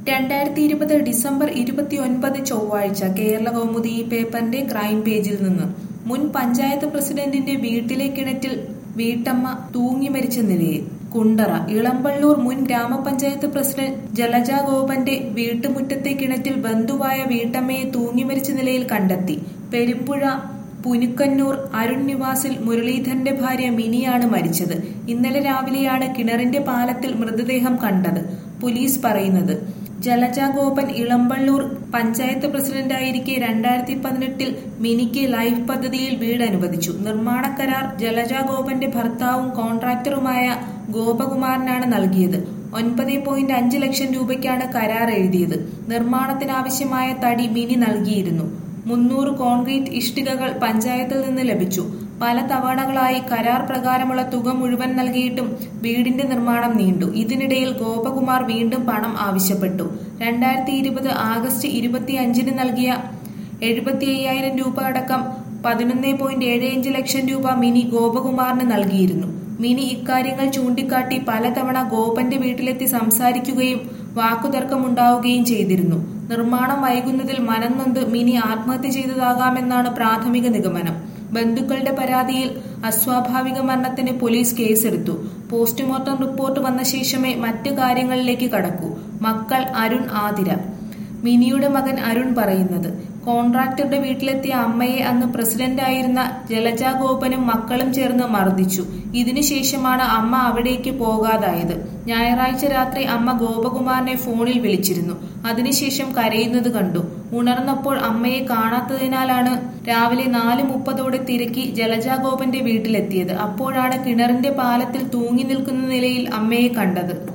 രണ്ടായിരത്തി ഇരുപത് ഡിസംബർ ഇരുപത്തിയൊൻപത് ചൊവ്വാഴ്ച കേരള കൗമുദി ഈ പേപ്പറിന്റെ ക്രൈം പേജിൽ നിന്ന് മുൻ പഞ്ചായത്ത് പ്രസിഡന്റിന്റെ വീട്ടിലെ കിണറ്റിൽ വീട്ടമ്മ തൂങ്ങി മരിച്ച നിലയിൽ കുണ്ടറ ഇളമ്പള്ളൂർ മുൻ ഗ്രാമപഞ്ചായത്ത് പ്രസിഡന്റ് ജലജ ഗോപന്റെ വീട്ടുമുറ്റത്തെ കിണറ്റിൽ ബന്ധുവായ വീട്ടമ്മയെ തൂങ്ങി മരിച്ച നിലയിൽ കണ്ടെത്തി പെരുമ്പുഴ പുനുക്കന്നൂർ അരുൺ നിവാസിൽ മുരളീധരന്റെ ഭാര്യ മിനിയാണ് മരിച്ചത് ഇന്നലെ രാവിലെയാണ് കിണറിന്റെ പാലത്തിൽ മൃതദേഹം കണ്ടത് പോലീസ് പറയുന്നത് ജലജ ഗോപൻ ഇളമ്പള്ളൂർ പഞ്ചായത്ത് പ്രസിഡന്റായിരിക്കെ രണ്ടായിരത്തി പതിനെട്ടിൽ മിനിക്ക് ലൈഫ് പദ്ധതിയിൽ വീട് അനുവദിച്ചു നിർമ്മാണ കരാർ ജലജ ഗോപന്റെ ഭർത്താവും കോൺട്രാക്ടറുമായ ഗോപകുമാരനാണ് നൽകിയത് ഒൻപത് പോയിന്റ് അഞ്ച് ലക്ഷം രൂപയ്ക്കാണ് കരാർ എഴുതിയത് നിർമ്മാണത്തിനാവശ്യമായ തടി മിനി നൽകിയിരുന്നു മുന്നൂറ് കോൺക്രീറ്റ് ഇഷ്ടികകൾ പഞ്ചായത്തിൽ നിന്ന് ലഭിച്ചു പല തവണകളായി കരാർ പ്രകാരമുള്ള തുക മുഴുവൻ നൽകിയിട്ടും വീടിന്റെ നിർമ്മാണം നീണ്ടു ഇതിനിടയിൽ ഗോപകുമാർ വീണ്ടും പണം ആവശ്യപ്പെട്ടു രണ്ടായിരത്തി ഇരുപത് ആഗസ്റ്റ് ഇരുപത്തിയഞ്ചിന് നൽകിയ എഴുപത്തി അയ്യായിരം രൂപ അടക്കം പതിനൊന്ന് പോയിന്റ് ഏഴ് അഞ്ച് ലക്ഷം രൂപ മിനി ഗോപകുമാറിന് നൽകിയിരുന്നു മിനി ഇക്കാര്യങ്ങൾ ചൂണ്ടിക്കാട്ടി പലതവണ ഗോപന്റെ വീട്ടിലെത്തി സംസാരിക്കുകയും വാക്കുതർക്കമുണ്ടാവുകയും ചെയ്തിരുന്നു നിർമ്മാണം വൈകുന്നതിൽ മനംനൊന്ത് മിനി ആത്മഹത്യ ചെയ്തതാകാമെന്നാണ് പ്രാഥമിക നിഗമനം ബന്ധുക്കളുടെ പരാതിയിൽ അസ്വാഭാവിക മരണത്തിന് പോലീസ് കേസെടുത്തു പോസ്റ്റ്മോർട്ടം റിപ്പോർട്ട് വന്ന ശേഷമേ മറ്റു കാര്യങ്ങളിലേക്ക് കടക്കൂ മക്കൾ അരുൺ ആതിര മിനിയുടെ മകൻ അരുൺ പറയുന്നത് കോൺട്രാക്ടറുടെ വീട്ടിലെത്തിയ അമ്മയെ അന്ന് പ്രസിഡന്റായിരുന്ന ജലജ ഗോപനും മക്കളും ചേർന്ന് മർദ്ദിച്ചു ഇതിനുശേഷമാണ് അമ്മ അവിടേക്ക് പോകാതായത് ഞായറാഴ്ച രാത്രി അമ്മ ഗോപകുമാറിനെ ഫോണിൽ വിളിച്ചിരുന്നു അതിനുശേഷം കരയുന്നത് കണ്ടു ഉണർന്നപ്പോൾ അമ്മയെ കാണാത്തതിനാലാണ് രാവിലെ നാല് മുപ്പതോടെ തിരക്കി ജലജ ഗോപന്റെ വീട്ടിലെത്തിയത് അപ്പോഴാണ് കിണറിന്റെ പാലത്തിൽ തൂങ്ങി നിൽക്കുന്ന നിലയിൽ അമ്മയെ കണ്ടത്